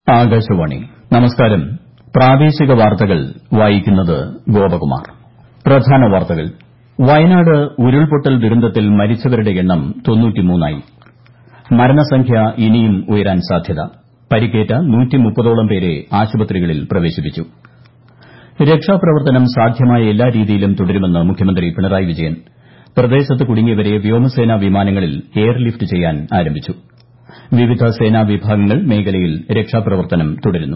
ആകാശവാണി നമസ്കാരം പ്രാദേശിക വാർത്തകൾ വായിക്കുന്നത് ഗോപകുമാർ പ്രധാന വാർത്തകൾ വയനാട് ഉരുൾപൊട്ടൽ ദുരന്തത്തിൽ മരിച്ചവരുടെ എണ്ണം തൊണ്ണൂറ്റിമൂന്നായി മരണസംഖ്യ ഇനിയും ഉയരാൻ സാധ്യത പരിക്കേറ്റ നൂറ്റിമുപ്പതോളം പേരെ ആശുപത്രികളിൽ പ്രവേശിപ്പിച്ചു രക്ഷാപ്രവർത്തനം സാധ്യമായ എല്ലാ രീതിയിലും തുടരുമെന്ന് മുഖ്യമന്ത്രി പിണറായി വിജയൻ പ്രദേശത്ത് കുടുങ്ങിയവരെ വ്യോമസേനാ വിമാനങ്ങളിൽ എയർലിഫ്റ്റ് ചെയ്യാൻ ആരംഭിച്ചു വിവിധ സേനാ വിഭാഗങ്ങൾ മേഖലയിൽ രക്ഷാപ്രവർത്തനം തുടരുന്നു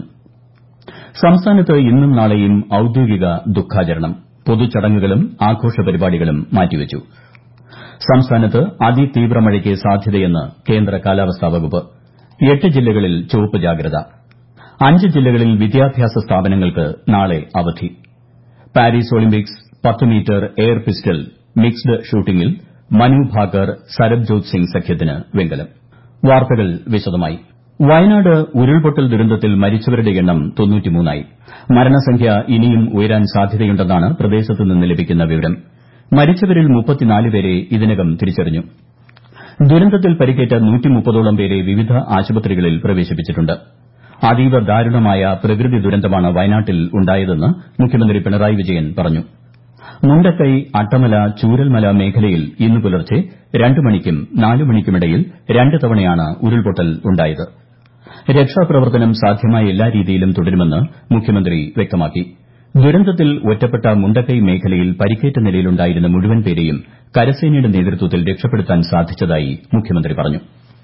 സംസ്ഥാനത്ത് ഇന്നും നാളെയും ഔദ്യോഗിക ദുഃഖാചരണം പൊതുചടങ്ങുകളും ആഘോഷ പരിപാടികളും മാറ്റിവച്ചു സംസ്ഥാനത്ത് അതിതീവ്ര മഴയ്ക്ക് സാധ്യതയെന്ന് കേന്ദ്ര കാലാവസ്ഥാ വകുപ്പ് എട്ട് ജില്ലകളിൽ ചുവപ്പ് ജാഗ്രത അഞ്ച് ജില്ലകളിൽ വിദ്യാഭ്യാസ സ്ഥാപനങ്ങൾക്ക് നാളെ അവധി പാരീസ് ഒളിമ്പിക്സ് പത്ത് മീറ്റർ എയർ പിസ്റ്റൾ മിക്സ്ഡ് ഷൂട്ടിംഗിൽ മനു ഭാക്കർ സരബ്ജോത് സിംഗ് സഖ്യത്തിന് വെങ്കലം വാർത്തകൾ വിശദമായി വയനാട് ഉരുൾപൊട്ടൽ ദുരന്തത്തിൽ മരിച്ചവരുടെ എണ്ണം തൊണ്ണൂറ്റിമൂന്നായി മരണസംഖ്യ ഇനിയും ഉയരാൻ സാധ്യതയുണ്ടെന്നാണ് പ്രദേശത്ത് നിന്ന് ലഭിക്കുന്ന വിവരം മരിച്ചവരിൽ മുപ്പത്തിനാല് പേരെ ഇതിനകം തിരിച്ചറിഞ്ഞു ദുരന്തത്തിൽ പരിക്കേറ്റ നൂറ്റിമുപ്പതോളം പേരെ വിവിധ ആശുപത്രികളിൽ പ്രവേശിപ്പിച്ചിട്ടുണ്ട് അതീവ ദാരുണമായ പ്രകൃതി ദുരന്തമാണ് വയനാട്ടിൽ ഉണ്ടായതെന്ന് മുഖ്യമന്ത്രി പിണറായി വിജയൻ പറഞ്ഞു മുണ്ടക്കൈ അട്ടമല ചൂരൽമല മേഖലയിൽ ഇന്ന് പുലർച്ചെ രണ്ട് മണിക്കും നാല് മണിക്കുമിടയിൽ രണ്ട് തവണയാണ് ഉരുൾപൊട്ടൽ ഉണ്ടായത് രക്ഷാപ്രവർത്തനം സാധ്യമായ എല്ലാ രീതിയിലും തുടരുമെന്ന് മുഖ്യമന്ത്രി വ്യക്തമാക്കി ദുരന്തത്തിൽ ഒറ്റപ്പെട്ട മുണ്ടക്കൈ മേഖലയിൽ പരിക്കേറ്റ നിലയിലുണ്ടായിരുന്ന മുഴുവൻ പേരെയും കരസേനയുടെ നേതൃത്വത്തിൽ രക്ഷപ്പെടുത്താൻ സാധിച്ചതായി മുഖ്യമന്ത്രി പറഞ്ഞു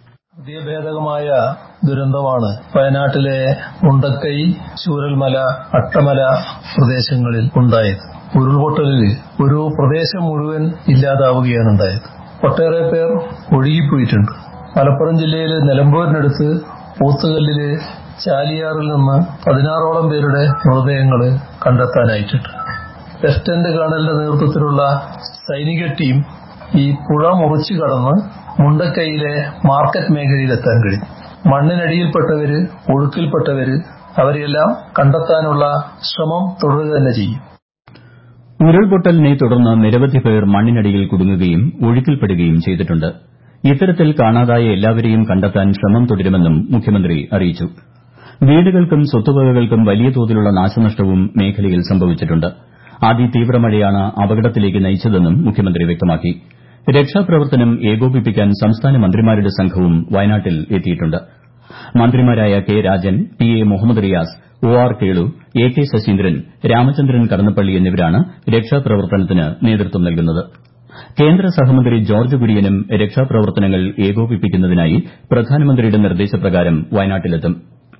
അതിഭേദകമായ ദുരന്തമാണ് വയനാട്ടിലെ മുണ്ടക്കൈ ചൂരൽമല അട്ടമല പ്രദേശങ്ങളിൽ ഉണ്ടായത് ഉരുൾപൊട്ടലിൽ ഒരു പ്രദേശം മുഴുവൻ ഇല്ലാതാവുകയാണ് ഉണ്ടായത് ഒട്ടേറെ പേർ ഒഴുകിപ്പോയിട്ടുണ്ട് മലപ്പുറം ജില്ലയിലെ നിലമ്പൂരിനടുത്ത് പോത്തുകല്ലില് ചാലിയാറിൽ നിന്ന് പതിനാറോളം പേരുടെ മൃതദേഹങ്ങൾ കണ്ടെത്താനായിട്ടുണ്ട് ലഫ്റ്റനന്റ് കേണലിന്റെ നേതൃത്വത്തിലുള്ള സൈനിക ടീം ഈ പുഴ മുറിച്ചു കടന്ന് മുണ്ടക്കൈയിലെ മാർക്കറ്റ് മേഖലയിലെത്താൻ കഴിഞ്ഞു മണ്ണിനടിയിൽപ്പെട്ടവര് ഒഴുക്കിൽപ്പെട്ടവര് അവരെയെല്ലാം കണ്ടെത്താനുള്ള ശ്രമം തുടരുക തന്നെ ചെയ്യും ഉരുൾപൊട്ടലിനെ തുടർന്ന് നിരവധി പേർ മണ്ണിനടിയിൽ കുടുങ്ങുകയും ഒഴുക്കിൽപ്പെടുകയും ചെയ്തിട്ടുണ്ട് ഇത്തരത്തിൽ കാണാതായ എല്ലാവരെയും കണ്ടെത്താൻ ശ്രമം തുടരുമെന്നും മുഖ്യമന്ത്രി അറിയിച്ചു വീടുകൾക്കും സ്വത്തുവകകൾക്കും വലിയ തോതിലുള്ള നാശനഷ്ടവും മേഖലയിൽ സംഭവിച്ചിട്ടുണ്ട് അതിതീവ്ര മഴയാണ് അപകടത്തിലേക്ക് നയിച്ചതെന്നും മുഖ്യമന്ത്രി വ്യക്തമാക്കി രക്ഷാപ്രവർത്തനം ഏകോപിപ്പിക്കാൻ സംസ്ഥാന മന്ത്രിമാരുടെ സംഘവും വയനാട്ടിൽ എത്തിയിട്ടുണ്ട് മന്ത്രിമാരായ K Rajan P A Muhammad Riyas O R Kelu A K Saseendran Ramachandran Kadannappally എന്നിവരാണ് രക്ഷാപ്രവർത്തനത്തിന് നേതൃത്വം നൽകുന്നത് കേന്ദ്ര സഹമന്ത്രി ജോർജ്ജ് കുര്യനും രക്ഷാപ്രവർത്തനങ്ങൾ ഏകോപിപ്പിക്കുന്നതിനായി പ്രധാനമന്ത്രിയുടെ നിർദ്ദേശപ്രകാരം വയനാട്ടിലെത്തും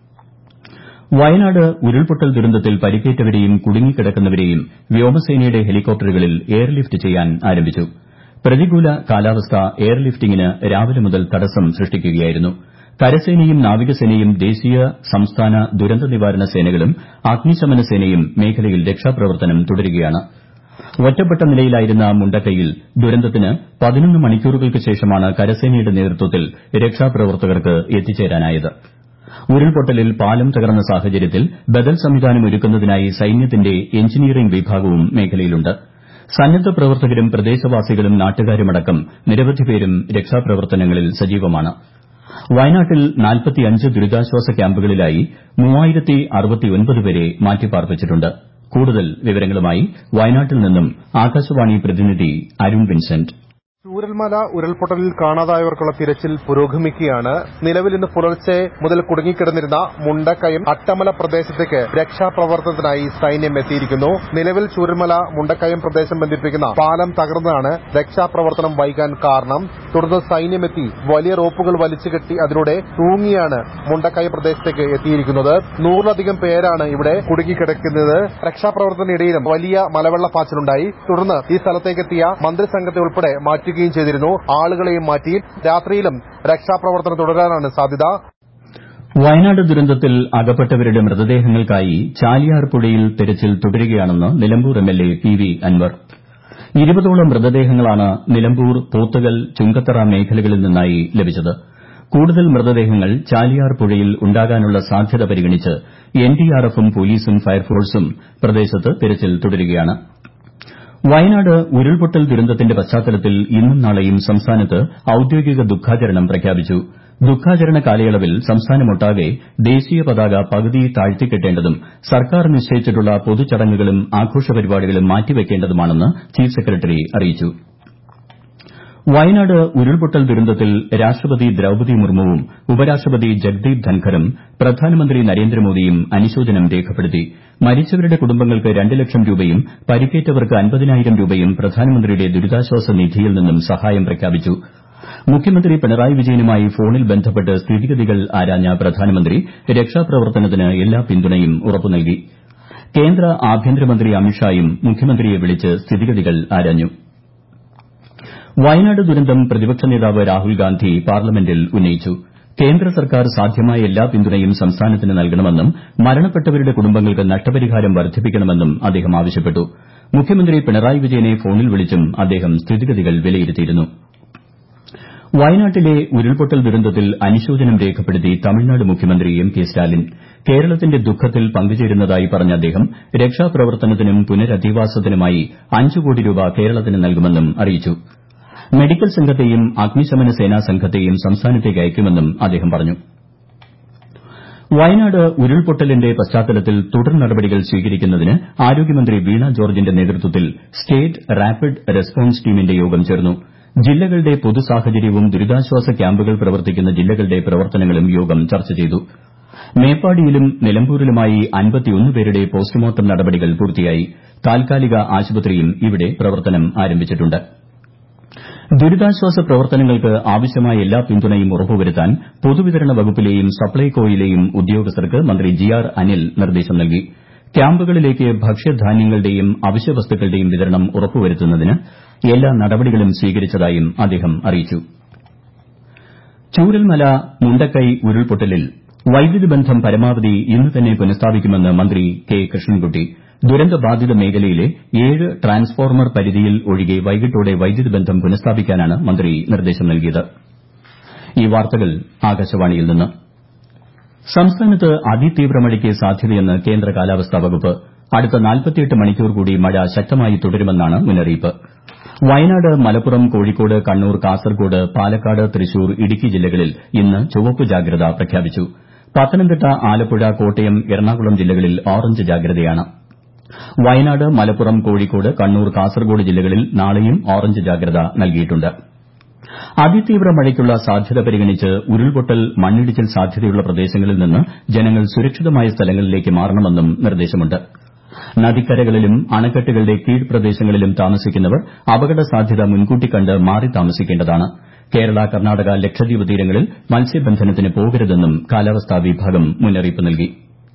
വയനാട് ഉരുൾപൊട്ടൽ ദുരന്തത്തിൽ പരിക്കേറ്റവരെയും കുടുങ്ങിക്കിടക്കുന്നവരെയും വ്യോമസേനയുടെ ഹെലികോപ്റ്ററുകളിൽ എയർലിഫ്റ്റ് ചെയ്യാൻ ആരംഭിച്ചു പ്രതികൂല കാലാവസ്ഥ എയർലിഫ്റ്റിംഗിന് രാവിലെ മുതൽ തടസ്സം സൃഷ്ടിക്കുകയായിരുന്നു കരസേനയും നാവികസേനയും ദേശീയ സംസ്ഥാന ദുരന്ത നിവാരണ സേനകളും അഗ്നിശമന സേനയും മേഖലയിൽ രക്ഷാപ്രവർത്തനം തുടരുകയാണ് ഒറ്റപ്പെട്ട നിലയിലായിരുന്ന മുണ്ടക്കൈയിൽ ദുരന്തത്തിന് പതിനൊന്ന് മണിക്കൂറുകൾക്ക് ശേഷമാണ് കരസേനയുടെ നേതൃത്വത്തിൽ രക്ഷാപ്രവർത്തകർക്ക് എത്തിച്ചേരാനായത് ഉരുൾപൊട്ടലിൽ പാലം തകർന്ന സാഹചര്യത്തിൽ ബദൽ സംവിധാനം ഒരുക്കുന്നതിനായി സൈന്യത്തിന്റെ എഞ്ചിനീയറിംഗ് വിഭാഗവും മേഖലയിലുണ്ട് സന്നദ്ധ പ്രവർത്തകരും പ്രദേശവാസികളും നാട്ടുകാരുമടക്കം നിരവധി പേരും രക്ഷാപ്രവർത്തനങ്ങളിൽ സജീവമാണ് വയനാട്ടിൽ ദുരിതാശ്വാസ ക്യാമ്പുകളിലായി പേരെ മാറ്റിപ്പാർപ്പിച്ചിട്ടുണ്ട് കൂടുതൽ വിവരങ്ങളുമായി വയനാട്ടിൽ നിന്നും ആകാശവാണി പ്രതിനിധി അരുൺ വിൻസെന്റ് ചൂരൽമല ഉരുൾപൊട്ടലിൽ കാണാതായവർക്കുള്ള തിരച്ചിൽ പുരോഗമിക്കുകയാണ് നിലവിൽ ഇന്ന് പുലർച്ചെ മുതൽ കുടുങ്ങിക്കിടന്നിരുന്ന മുണ്ടക്കയം അട്ടമല പ്രദേശത്തേക്ക് രക്ഷാപ്രവർത്തനത്തിനായി സൈന്യം എത്തിയിരിക്കുന്നു നിലവിൽ ചൂരൽമല മുണ്ടക്കയം പ്രദേശം ബന്ധിപ്പിക്കുന്ന പാലം തകർന്നതാണ് രക്ഷാപ്രവർത്തനം വൈകാൻ കാരണം തുടർന്ന് സൈന്യമെത്തി വലിയ റോപ്പുകൾ വലിച്ചുകെട്ടി അതിലൂടെ തൂങ്ങിയാണ് മുണ്ടക്കയം പ്രദേശത്തേക്ക് എത്തിയിരിക്കുന്നത് നൂറിലധികം പേരാണ് ഇവിടെ കുടുങ്ങിക്കിടക്കുന്നത് രക്ഷാപ്രവർത്തനത്തിനിടയിലും വലിയ മലവെള്ളപ്പാച്ചിലുണ്ടായി തുടർന്ന് ഈ സ്ഥലത്തേക്ക് എത്തിയ മന്ത്രിസംഘത്തെ ഉൾപ്പെടെ മാറ്റി മാറ്റുകയും ചെയ്തിരുന്നു ആളുകളെയും മാറ്റി രാത്രിയിലും രക്ഷാപ്രവർത്തനം തുടരാനാണ് സാധ്യത വയനാട് ദുരന്തത്തിൽ അകപ്പെട്ടവരുടെ മൃതദേഹങ്ങൾക്കായി ചാലിയാർ പുഴയിൽ തെരച്ചിൽ തുടരുകയാണെന്ന് Nilambur MLA P V Anvar ഇരുപതോളം മൃതദേഹങ്ങളാണ് നിലമ്പൂർ പോത്തുകൽ ചുങ്കത്തറ മേഖലകളിൽ നിന്നായി ലഭിച്ചത് കൂടുതൽ മൃതദേഹങ്ങൾ ചാലിയാർ പുഴയിൽ ഉണ്ടാകാനുള്ള സാധ്യത പരിഗണിച്ച് എൻഡിആർഎഫും പോലീസും ഫയർഫോഴ്സും പ്രദേശത്ത് തെരച്ചിൽ തുടരുകയാണ് വയനാട് ഉരുൾപൊട്ടൽ ദുരന്തത്തിന്റെ പശ്ചാത്തലത്തിൽ ഇന്നും നാളെയും സംസ്ഥാനത്ത് ഔദ്യോഗിക ദുഃഖാചരണം പ്രഖ്യാപിച്ചു ദുഃഖാചരണ കാലയളവിൽ സംസ്ഥാനമൊട്ടാകെ ദേശീയ പതാക പകുതി താഴ്ത്തിക്കെട്ടേണ്ടതും സർക്കാർ നിശ്ചയിച്ചിട്ടുള്ള പൊതുചടങ്ങുകളും ആഘോഷ പരിപാടികളും മാറ്റിവെക്കേണ്ടതുമാണെന്ന് ചീഫ് സെക്രട്ടറി അറിയിച്ചു വയനാട് ഉരുൾപൊട്ടൽ ദുരന്തത്തിൽ രാഷ്ട്രപതി ദ്രൌപദി മുർമുവും ഉപരാഷ്ട്രപതി ജഗ്ദീപ് ധൻഖറും പ്രധാനമന്ത്രി നരേന്ദ്രമോദിയും അനുശോചനം രേഖപ്പെടുത്തി മരിച്ചവരുടെ കുടുംബങ്ങൾക്ക് രണ്ട് ലക്ഷം രൂപയും പരിക്കേറ്റവർക്ക് അൻപതിനായിരം രൂപയും പ്രധാനമന്ത്രിയുടെ ദുരിതാശ്വാസ നിധിയിൽ നിന്നും സഹായം പ്രഖ്യാപിച്ചു മുഖ്യമന്ത്രി പിണറായി വിജയനുമായി ഫോണിൽ ബന്ധപ്പെട്ട് സ്ഥിതിഗതികൾ ആരാഞ്ഞ പ്രധാനമന്ത്രി രക്ഷാപ്രവർത്തനത്തിന് എല്ലാ പിന്തുണയും ഉറപ്പു നൽകി കേന്ദ്ര ആഭ്യന്തരമന്ത്രി അമിത്ഷായും മുഖ്യമന്ത്രിയെ വിളിച്ച് സ്ഥിതിഗതികൾ ആരാഞ്ഞു വയനാട് ദുരന്തം പ്രതിപക്ഷ നേതാവ് രാഹുൽ ഗാന്ധി പാർലമെന്റിൽ ഉന്നയിച്ചു കേന്ദ്ര സർക്കാർ സാധ്യമായ എല്ലാ പിന്തുണയും സംസ്ഥാനത്തിന് നൽകണമെന്നും മരണപ്പെട്ടവരുടെ കുടുംബങ്ങൾക്ക് നഷ്ടപരിഹാരം വർദ്ധിപ്പിക്കണമെന്നും അദ്ദേഹം ആവശ്യപ്പെട്ടു മുഖ്യമന്ത്രി പിണറായി വിജയനെ ഫോണിൽ വിളിച്ചും അദ്ദേഹം സ്ഥിതിഗതികൾ വിലയിരുത്തിയിരുന്നു വയനാട്ടിലെ ഉരുൾപൊട്ടൽ ദുരന്തത്തിൽ അനുശോചനം രേഖപ്പെടുത്തി തമിഴ്നാട് മുഖ്യമന്ത്രി എം കെ സ്റ്റാലിൻ കേരളത്തിന്റെ ദുഃഖത്തിൽ പങ്കുചേരുന്നതായി പറഞ്ഞ അദ്ദേഹം രക്ഷാപ്രവർത്തനത്തിനും പുനരധിവാസത്തിനുമായി അഞ്ച് കോടി രൂപ കേരളത്തിന് നൽകുമെന്നും അറിയിച്ചു മെഡിക്കൽ സംഘത്തെയും അഗ്നിശമന സേനാ സംഘത്തെയും സംസ്ഥാനത്തേക്ക് അയക്കുമെന്നും അദ്ദേഹം പറഞ്ഞു വയനാട് ഉരുൾപൊട്ടലിന്റെ പശ്ചാത്തലത്തിൽ തുടർ നടപടികൾ സ്വീകരിക്കുന്നതിന് ആരോഗ്യമന്ത്രി വീണ ജോർജിന്റെ നേതൃത്വത്തിൽ സ്റ്റേറ്റ് റാപ്പിഡ് റെസ്പോൺസ് ടീമിന്റെ യോഗം ചേർന്നു ജില്ലകളുടെ പൊതു സാഹചര്യവും ദുരിതാശ്വാസ ക്യാമ്പുകൾ പ്രവർത്തിക്കുന്ന ജില്ലകളുടെ പ്രവർത്തനങ്ങളും യോഗം ചർച്ച ചെയ്തു മേപ്പാടിയിലും നിലമ്പൂരിലുമായി പേരുടെ പോസ്റ്റ്മോർട്ടം നടപടികൾ പൂർത്തിയായി താൽക്കാലിക ആശുപത്രിയും ഇവിടെ പ്രവർത്തനം ആരംഭിച്ചിട്ടുണ്ട് ദുരിതാശ്വാസ പ്രവർത്തനങ്ങൾക്ക് ആവശ്യമായ എല്ലാ പിന്തുണയും ഉറപ്പുവരുത്താൻ പൊതുവിതരണ വകുപ്പിലെയും സപ്ലൈകോയിലെയും ഉദ്യോഗസ്ഥർക്ക് മന്ത്രി ജി ആർ അനിൽ നിർദ്ദേശം നൽകി ക്യാമ്പുകളിലേക്ക് ഭക്ഷ്യധാന്യങ്ങളുടെയും അവശ്യവസ്തുക്കളുടെയും വിതരണം ഉറപ്പുവരുത്തുന്നതിന് എല്ലാ നടപടികളും സ്വീകരിച്ചതായും അദ്ദേഹം അറിയിച്ചു ചൂരൽമല മുണ്ടക്കൈ ഉരുൾപൊട്ടലിൽ വൈദ്യുതി ബന്ധം പരമാവധി ഇന്ന് തന്നെ പുനഃസ്ഥാപിക്കുമെന്ന് മന്ത്രി കെ കൃഷ്ണൻകുട്ടി ദുരന്തബാധിത മേഖലയിലെ ഏഴ് ട്രാൻസ്ഫോർമർ പരിധിയിൽ ഒഴികെ വൈകിട്ടോടെ വൈദ്യുതി ബന്ധം പുനഃസ്ഥാപിക്കാനാണ് മന്ത്രി നിർദ്ദേശം നൽകിയത് ഈ വാർത്തകൾ ആകാശവാണിയിൽ നിന്ന് സംസ്ഥാനത്ത് അതിതീവ്ര മഴയ്ക്ക് സാധ്യതയെന്ന് കേന്ദ്ര കാലാവസ്ഥാ വകുപ്പ് അടുത്ത മണിക്കൂർ കൂടി മഴ ശക്തമായി തുടരുമെന്നാണ് മുന്നറിയിപ്പ് വയനാട് മലപ്പുറം കോഴിക്കോട് കണ്ണൂർ കാസർകോട് പാലക്കാട് തൃശൂർ ഇടുക്കി ജില്ലകളിൽ ഇന്ന് ചുവപ്പ് ജാഗ്രത പ്രഖ്യാപിച്ചു പത്തനംതിട്ട ആലപ്പുഴ കോട്ടയം എറണാകുളം ജില്ലകളിൽ ഓറഞ്ച് ജാഗ്രതയാണ് വയനാട് മലപ്പുറം കോഴിക്കോട് കണ്ണൂർ കാസർകോട് ജില്ലകളിൽ നാളെയും ഓറഞ്ച് ജാഗ്രത നൽകിയിട്ടുണ്ട് അതിതീവ്ര മഴയ്ക്കുള്ള സാധ്യത പരിഗണിച്ച് ഉരുൾപൊട്ടൽ മണ്ണിടിച്ചിൽ സാധ്യതയുള്ള പ്രദേശങ്ങളിൽ നിന്ന് ജനങ്ങൾ സുരക്ഷിതമായ സ്ഥലങ്ങളിലേക്ക് മാറണമെന്നും നിർദ്ദേശമുണ്ട് നദിക്കരകളിലും അണക്കെട്ടുകളുടെ കീഴ്പ്രദേശങ്ങളിലും താമസിക്കുന്നവർ അപകട സാധ്യത മുൻകൂട്ടി കണ്ട് മാറി താമസിക്കേണ്ടതാണ് കേരള കർണാടക ലക്ഷദ്വീപ് തീരങ്ങളിൽ മത്സ്യബന്ധനത്തിന് പോകരുതെന്നും കാലാവസ്ഥാ വിഭാഗം മുന്നറിയിപ്പ് നൽകി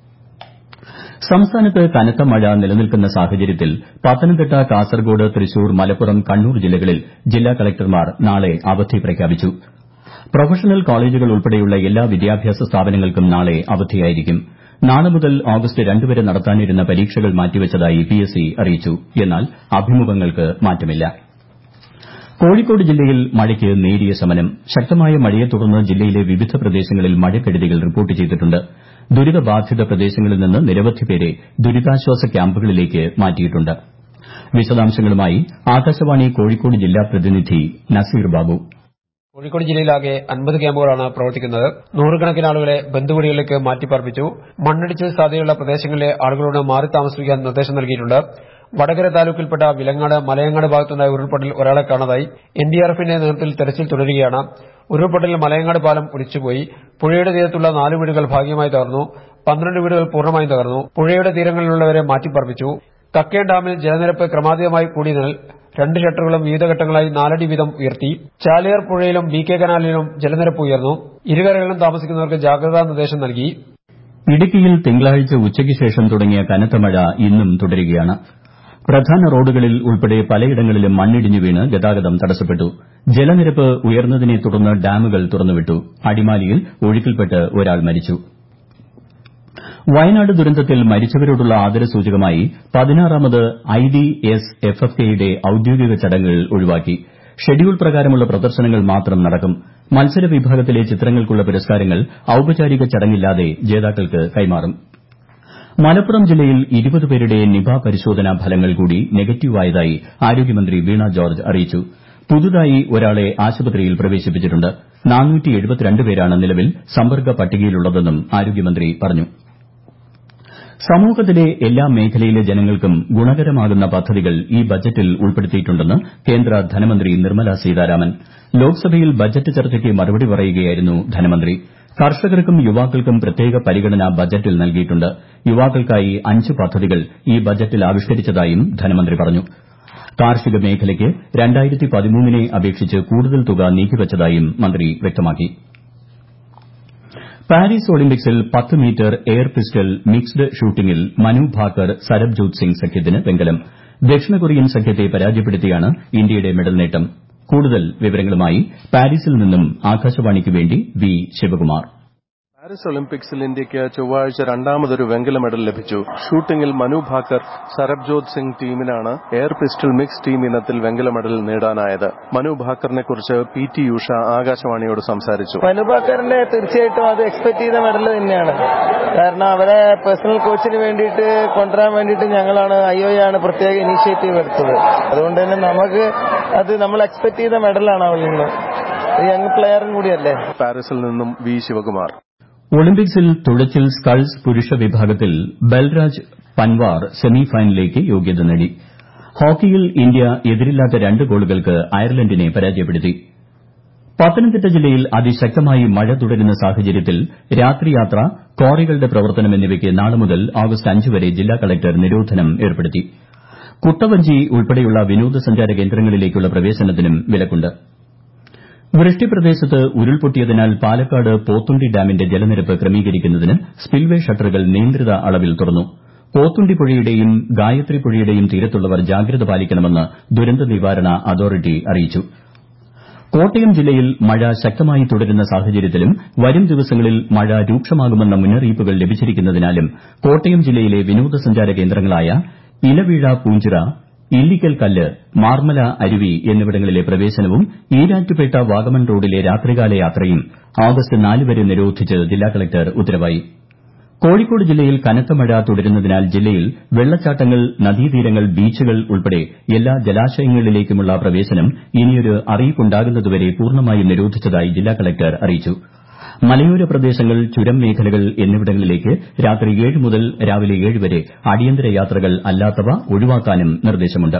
സംസ്ഥാനത്ത് കനത്ത മഴ നിലനിൽക്കുന്ന സാഹചര്യത്തിൽ പത്തനംതിട്ട കാസർകോട് തൃശൂർ മലപ്പുറം കണ്ണൂർ ജില്ലകളിൽ ജില്ലാ കളക്ടർമാർ നാളെ അവധി പ്രഖ്യാപിച്ചു പ്രൊഫഷണൽ കോളേജുകൾ ഉൾപ്പെടെയുള്ള എല്ലാ വിദ്യാഭ്യാസ സ്ഥാപനങ്ങൾക്കും നാളെ അവധിയായിരിക്കും നാളെ മുതൽ ഓഗസ്റ്റ് രണ്ട് വരെ നടത്താനിരുന്ന പരീക്ഷകൾ മാറ്റിവച്ചതായി പിഎസ്സി അറിയിച്ചു എന്നാൽ അഭിമുഖങ്ങൾക്ക് മാറ്റമില്ല കോഴിക്കോട് ജില്ലയിൽ മഴയ്ക്ക് നേരിയ ശമനം ശക്തമായ മഴയെ തുടർന്ന് ജില്ലയിലെ വിവിധ പ്രദേശങ്ങളിൽ മഴക്കെടുതികൾ റിപ്പോർട്ട് ചെയ്തിട്ടുണ്ട് ദുരിതബാധിത പ്രദേശങ്ങളിൽ നിന്ന് നിരവധി പേരെ ദുരിതാശ്വാസ ക്യാമ്പുകളിലേക്ക് മാറ്റിയിട്ടുണ്ട് വിശദാംശങ്ങളുമായി ആകാശവാണി കോഴിക്കോട് ജില്ലാ പ്രതിനിധി നസീർ ബാബു കോഴിക്കോട് ജില്ലയിലാകെ അൻപത് ക്യാമ്പുകളാണ് പ്രവർത്തിക്കുന്നത് നൂറുകണക്കിന് ആളുകളെ ബന്ധുവീടുകളിലേക്ക് മാറ്റിപ്പാർപ്പിച്ചു മണ്ണിടിച്ചിൽ സാധ്യതയുള്ള പ്രദേശങ്ങളിലെ ആളുകളോട് മാറി താമസിക്കാൻ നിർദ്ദേശം നൽകിയിട്ടുണ്ട് വടകര താലൂക്കിൽപ്പെട്ട വിലങ്ങാട് മലയങ്ങാട് ഭാഗത്തുണ്ടായ ഉരുൾപൊട്ടൽ ഒരാളെ കാണാതായി എൻഡിആർഎഫിന്റെ നേതൃത്വത്തിൽ തെരച്ചിൽ തുടരുകയാണ് ഉരുൾപൊട്ടലിൽ മലയങ്ങാട് പാലം ഒലിച്ചുപോയി പുഴയുടെ തീരത്തുള്ള നാല് വീടുകൾ ഭാഗികമായി തകർന്നു പന്ത്രണ്ട് വീടുകൾ പൂർണ്ണമായും തകർന്നു പുഴയുടെ തീരങ്ങളിലുള്ളവരെ മാറ്റിപ്പാർപ്പിച്ചു കക്കയം ഡാമിൽ ജലനിരപ്പ് ക്രമാതീതമായി കൂടിയതിനാൽ രണ്ട് ഷട്ടറുകളും വിവിധ ഘട്ടങ്ങളായി നാലടി വീതം ഉയർത്തി ചാലിയാർ പുഴയിലും ബി കെ കനാലിലും ജലനിരപ്പ് ഉയർന്നു ഇരുകരകളിലും താമസിക്കുന്നവർക്ക് ജാഗ്രതാ നിർദ്ദേശം നൽകി ഇടുക്കിയിൽ തിങ്കളാഴ്ച ഉച്ചയ്ക്ക് ശേഷം തുടങ്ങിയ കനത്ത മഴ ഇന്നും തുടരുകയാണ് പ്രധാന റോഡുകളിൽ ഉൾപ്പെടെ പലയിടങ്ങളിലും മണ്ണിടിഞ്ഞു വീണ് ഗതാഗതം തടസ്സപ്പെട്ടു ജലനിരപ്പ് ഉയർന്നതിനെ തുടർന്ന് ഡാമുകൾ തുറന്നുവിട്ടു അടിമാലിയിൽ ഒഴുക്കിൽപ്പെട്ട് ഒരാൾ മരിച്ചു വയനാട് ദുരന്തത്തിൽ മരിച്ചവരോടുള്ള ആദരസൂചകമായി പതിനാറാമത് I D S F F കെയുടെ ഔദ്യോഗിക ചടങ്ങുകൾ ഒഴിവാക്കി ഷെഡ്യൂൾ പ്രകാരമുള്ള പ്രദർശനങ്ങൾ മാത്രം നടക്കും മത്സര വിഭാഗത്തിലെ ചിത്രങ്ങൾക്കുള്ള പുരസ്കാരങ്ങൾ ഔപചാരിക ചടങ്ങില്ലാതെ ജേതാക്കൾക്ക് കൈമാറും മലപ്പുറം ജില്ലയിൽ ഇരുപത് പേരുടെ നിപ പരിശോധനാ ഫലങ്ങൾ കൂടി നെഗറ്റീവായതായി ആരോഗ്യമന്ത്രി വീണ ജോർജ് അറിയിച്ചു പുതുതായി ഒരാളെ ആശുപത്രിയിൽ പ്രവേശിപ്പിച്ചിട്ടുണ്ട് പേരാണ് നിലവിൽ സമ്പർക്ക പട്ടികയിലുള്ളതെന്നും ആരോഗ്യമന്ത്രി പറഞ്ഞു സമൂഹത്തിലെ എല്ലാ മേഖലയിലെ ജനങ്ങൾക്കും ഗുണകരമാകുന്ന പദ്ധതികൾ ഈ ബജറ്റിൽ ഉൾപ്പെടുത്തിയിട്ടുണ്ടെന്ന് കേന്ദ്ര ധനമന്ത്രി നിർമ്മല സീതാരാമൻ ലോക്സഭയിൽ ബജറ്റ് ചർച്ചയ്ക്ക് മറുപടി പറയുകയായിരുന്നു ധനമന്ത്രി കർഷകർക്കും യുവാക്കൾക്കും പ്രത്യേക പരിഗണന ബജറ്റിൽ നൽകിയിട്ടുണ്ട് യുവാക്കൾക്കായി അഞ്ച് പദ്ധതികൾ ഈ ബജറ്റിൽ ആവിഷ്കരിച്ചതായും ധനമന്ത്രി പറഞ്ഞു കാർഷിക മേഖലയ്ക്ക് നെ അപേക്ഷിച്ച് കൂടുതൽ തുക നീക്കിവച്ചതായും മന്ത്രി വ്യക്തമാക്കി പാരീസ് ഒളിമ്പിക്സിൽ പത്ത് മീറ്റർ എയർ പിസ്റ്റൾ മിക്സ്ഡ് ഷൂട്ടിംഗിൽ മനു ഭാക്കർ സരബ്ജോത് സിംഗ് സഖ്യത്തിന് വെങ്കലം ദക്ഷിണ കൊറിയൻ സഖ്യത്തെ പരാജയപ്പെടുത്തിയാണ് ഇന്ത്യയുടെ മെഡൽ നേട്ടം കൂടുതൽ വിവരങ്ങളുമായി പാരീസിൽ നിന്നും ആകാശവാണിക്ക് വേണ്ടി വി ശിവകുമാർ പാരീസ് ഒളിമ്പിക്സിൽ ഇന്ത്യയ്ക്ക് ചൊവ്വാഴ്ച രണ്ടാമതൊരു വെങ്കല മെഡൽ ലഭിച്ചു ഷൂട്ടിംഗിൽ മനു ഭാക്കർ സരബ്ജോത് സിംഗ് ടീമിനാണ് എയർ പിസ്റ്റൾ മിക്സ് ടീം ഇനത്തിൽ വെങ്കല മെഡൽ നേടാനായത് മനു ഭാക്കറിനെ കുറിച്ച് പി ടി ഉഷ ആകാശവാണിയോട് സംസാരിച്ചു മനു ഭാക്കറിന്റെ തീർച്ചയായിട്ടും അത് എക്സ്പെക്ട് ചെയ്ത മെഡൽ തന്നെയാണ് കാരണം അവരെ പേഴ്സണൽ കോച്ചിന് വേണ്ടിയിട്ട് കൊണ്ടുവരാൻ വേണ്ടിയിട്ട് ഞങ്ങളാണ് ഐ ഒ ആണ് പ്രത്യേക ഇനീഷ്യേറ്റീവ് എടുത്തത് അതുകൊണ്ട് തന്നെ നമുക്ക് അത് നമ്മൾ എക്സ്പെക്ട് ചെയ്ത മെഡലാണ് അവൾ നിന്ന് യങ് പ്ലെയറും കൂടിയല്ലേ പാരീസിൽ നിന്നും വി ശിവകുമാർ ഒളിമ്പിക്സിൽ തുഴച്ചിൽ സ്കൾസ് പുരുഷ വിഭാഗത്തിൽ ബൽരാജ് പൻവാർ സെമി ഫൈനലിലേക്ക് യോഗ്യത നേടി ഹോക്കിയിൽ ഇന്ത്യ എതിരില്ലാത്ത രണ്ട് ഗോളുകൾക്ക് അയർലൻഡിനെ പരാജയപ്പെടുത്തി പത്തനംതിട്ട ജില്ലയിൽ അതിശക്തമായി മഴ തുടരുന്ന സാഹചര്യത്തിൽ രാത്രിയാത്ര ക്വാറികളുടെ പ്രവർത്തനം എന്നിവയ്ക്ക് നാളെ മുതൽ ആഗസ്റ്റ് അഞ്ച് വരെ ജില്ലാ കളക്ടർ നിരോധനം ഏർപ്പെടുത്തി കുട്ടവഞ്ചി ഉൾപ്പെടെയുള്ള വിനോദസഞ്ചാര കേന്ദ്രങ്ങളിലേക്കുള്ള പ്രവേശനത്തിനും വിലക്കുണ്ട് വൃഷ്ടിപ്രദേശത്ത് ഉരുൾപൊട്ടിയതിനാൽ പാലക്കാട് പോത്തുണ്ടി ഡാമിന്റെ ജലനിരപ്പ് ക്രമീകരിക്കുന്നതിന് സ്പിൽവേ ഷട്ടറുകൾ നിയന്ത്രിത അളവിൽ തുറന്നു പോത്തുണ്ടി പുഴയുടെയും ഗായത്രി പുഴയുടെയും തീരത്തുള്ളവർ ജാഗ്രത പാലിക്കണമെന്ന് ദുരന്ത നിവാരണ അതോറിറ്റി അറിയിച്ചു കോട്ടയം ജില്ലയിൽ മഴ ശക്തമായി തുടരുന്ന സാഹചര്യത്തിലും വരും ദിവസങ്ങളിൽ മഴ രൂക്ഷമാകുമെന്ന മുന്നറിയിപ്പുകൾ ലഭിച്ചിരിക്കുന്നതിനാലും കോട്ടയം ജില്ലയിലെ വിനോദസഞ്ചാര കേന്ദ്രങ്ങളായ ഇലവീഴ പൂഞ്ചിറ ഇല്ലിക്കൽ കല്ല് മാർമല അരുവി എന്നിവിടങ്ങളിലെ പ്രവേശനവും ഈരാറ്റുപേട്ട വാഗമൺ റോഡിലെ രാത്രികാല യാത്രയും ആഗസ്റ്റ് നാല് വരെ നിരോധിച്ച് ജില്ലാ കളക്ടർ ഉത്തരവായി കോഴിക്കോട് ജില്ലയിൽ കനത്ത മഴ തുടരുന്നതിനാൽ ജില്ലയിൽ വെള്ളച്ചാട്ടങ്ങൾ നദീതീരങ്ങൾ ബീച്ചുകൾ ഉൾപ്പെടെ എല്ലാ ജലാശയങ്ങളിലേക്കുമുള്ള പ്രവേശനം ഇനിയൊരു അറിയിപ്പുണ്ടാകുന്നതുവരെ പൂർണ്ണമായും നിരോധിച്ചതായി ജില്ലാ കളക്ടർ അറിയിച്ചു മലയോര പ്രദേശങ്ങൾ ചുരം മേഖലകൾ എന്നിവിടങ്ങളിലേക്ക് രാത്രി ഏഴ് മുതൽ രാവിലെ ഏഴ് വരെ അടിയന്തര യാത്രകൾ അല്ലാത്തവ ഒഴിവാക്കാനും നിർദ്ദേശമുണ്ട്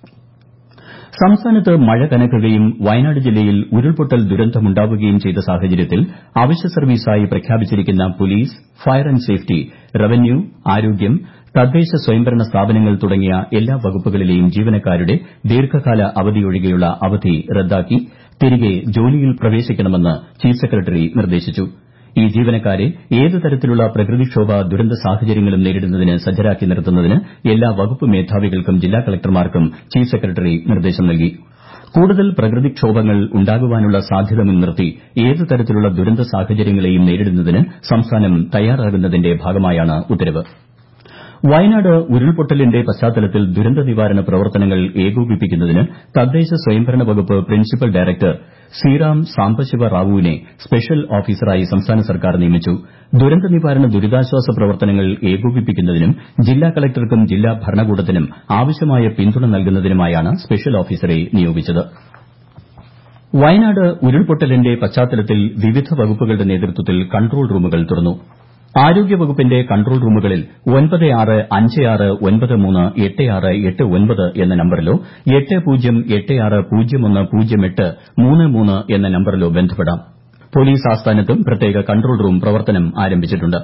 സംസ്ഥാനത്ത് മഴ കനക്കുകയും വയനാട് ജില്ലയിൽ ഉരുൾപൊട്ടൽ ദുരന്തമുണ്ടാവുകയും ചെയ്ത സാഹചര്യത്തിൽ അവശ്യ സർവീസായി പ്രഖ്യാപിച്ചിരിക്കുന്ന police fire and safety revenue ആരോഗ്യം തദ്ദേശ സ്വയംഭരണ സ്ഥാപനങ്ങൾ തുടങ്ങിയ എല്ലാ വകുപ്പുകളിലെയും ജീവനക്കാരുടെ ദീർഘകാല അവധിയൊഴികെയുള്ള അവധി റദ്ദാക്കി തിരികെ ജോലിയിൽ പ്രവേശിക്കണമെന്ന് ചീഫ് സെക്രട്ടറി നിർദ്ദേശിച്ചു ഈ ജീവനക്കാരെ ഏത് തരത്തിലുള്ള പ്രകൃതിക്ഷോഭ ദുരന്ത സാഹചര്യങ്ങളും നേരിടുന്നതിന് സജ്ജരാക്കി നിർത്തുന്നതിന് എല്ലാ വകുപ്പ് മേധാവികൾക്കും ജില്ലാ കളക്ടർമാർക്കും ചീഫ് സെക്രട്ടറി നിർദ്ദേശം നൽകി കൂടുതൽ പ്രകൃതിക്ഷോഭങ്ങൾ ഉണ്ടാകുവാനുള്ള സാധ്യത മുൻനിർത്തി ഏത് തരത്തിലുള്ള ദുരന്ത സാഹചര്യങ്ങളെയും നേരിടുന്നതിന് സംസ്ഥാനം തയ്യാറാകുന്നതിന്റെ ഭാഗമായാണ് ഉത്തരവ് വയനാട് ഉരുൾപൊട്ടലിന്റെ പശ്ചാത്തലത്തിൽ ദുരന്ത നിവാരണ പ്രവർത്തനങ്ങൾ ഏകോപിപ്പിക്കുന്നതിന് തദ്ദേശ സ്വയംഭരണ വകുപ്പ് പ്രിൻസിപ്പൽ ഡയറക്ടർ ശ്രീറാം സാംബശിവ റാവുവിനെ സ്പെഷ്യൽ ഓഫീസറായി സംസ്ഥാന സർക്കാർ നിയമിച്ചു ദുരന്ത നിവാരണ ദുരിതാശ്വാസ പ്രവർത്തനങ്ങൾ ഏകോപിപ്പിക്കുന്നതിനും ജില്ലാ കളക്ടർക്കും ജില്ലാ ഭരണകൂടത്തിനും ആവശ്യമായ പിന്തുണ നൽകുന്നതിനുമായാണ് സ്പെഷ്യൽ ഓഫീസറെ നിയോഗിച്ചത് വയനാട് ഉരുൾപൊട്ടലിന്റെ പശ്ചാത്തലത്തിൽ വിവിധ വകുപ്പുകളുടെ നേതൃത്വത്തിൽ കൺട്രോൾ റൂമുകൾ തുറന്നു ആരോഗ്യവകുപ്പിന്റെ കൺട്രോൾ റൂമുകളിൽ ഒൻപത് ആറ് അഞ്ച് ആറ് ഒൻപത് മൂന്ന് എട്ട് ആറ് എട്ട് ഒൻപത് എന്ന നമ്പറിലോ എട്ട് പൂജ്യം എട്ട് ആറ് പൂജ്യം ഒന്ന് പൂജ്യം എട്ട് മൂന്ന് മൂന്ന് എന്ന നമ്പറിലോ ബന്ധപ്പെടാം പോലീസ് ആസ്ഥാനത്തും പ്രത്യേക കൺട്രോൾ റൂം പ്രവർത്തനം ആരംഭിച്ചിട്ടുണ്ട്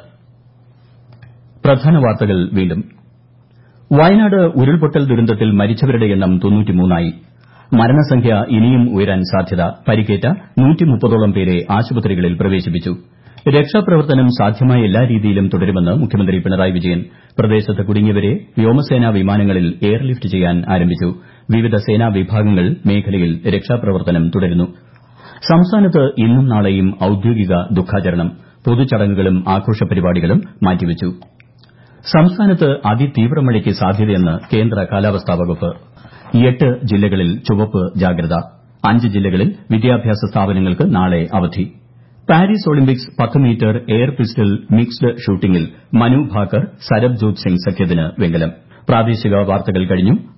പ്രധാന വാർത്തകൾ വീണ്ടും വയനാട് ഉരുൾപൊട്ടൽ ദുരന്തത്തിൽ മരിച്ചവരുടെ എണ്ണം തൊണ്ണൂറ്റിമൂന്നായി മരണസംഖ്യ ഇനിയും ഉയരാൻ സാധ്യത പരിക്കേറ്റ നൂറ്റിമുപ്പതോളം പേരെ ആശുപത്രികളിൽ പ്രവേശിപ്പിച്ചു രക്ഷാപ്രവർത്തനം സാധ്യമായ എല്ലാ രീതിയിലും തുടരുമെന്ന് മുഖ്യമന്ത്രി പിണറായി വിജയൻ പ്രദേശത്ത് കുടുങ്ങിയവരെ വ്യോമസേനാ വിമാനങ്ങളിൽ എയർലിഫ്റ്റ് ചെയ്യാൻ ആരംഭിച്ചു വിവിധ സേനാ വിഭാഗങ്ങൾ മേഖലയിൽ രക്ഷാപ്രവർത്തനം തുടരുന്നു സംസ്ഥാനത്ത് ഇന്നും നാളെയും ഔദ്യോഗിക ദുഃഖാചരണം പൊതുചടങ്ങുകളും ആഘോഷ പരിപാടികളും മാറ്റിവച്ചു സംസ്ഥാനത്ത് അതിതീവ്ര മഴയ്ക്ക് സാധ്യതയെന്ന് കേന്ദ്ര കാലാവസ്ഥാ വകുപ്പ് എട്ട് ജില്ലകളിൽ ചുവപ്പ് ജാഗ്രത അഞ്ച് ജില്ലകളിൽ വിദ്യാഭ്യാസ സ്ഥാപനങ്ങൾക്ക് നാളെ അവധി പാരീസ് ഒളിമ്പിക്സ് പത്ത് മീറ്റർ എയർ പിസ്റ്റൾ മിക്സ്ഡ് ഷൂട്ടിംഗിൽ മനു ഭാക്കർ സരബ്ജോത് സിംഗ് സഖ്യത്തിന് വെങ്കലം പ്രാദേശിക വാർത്തകൾ കഴിഞ്ഞു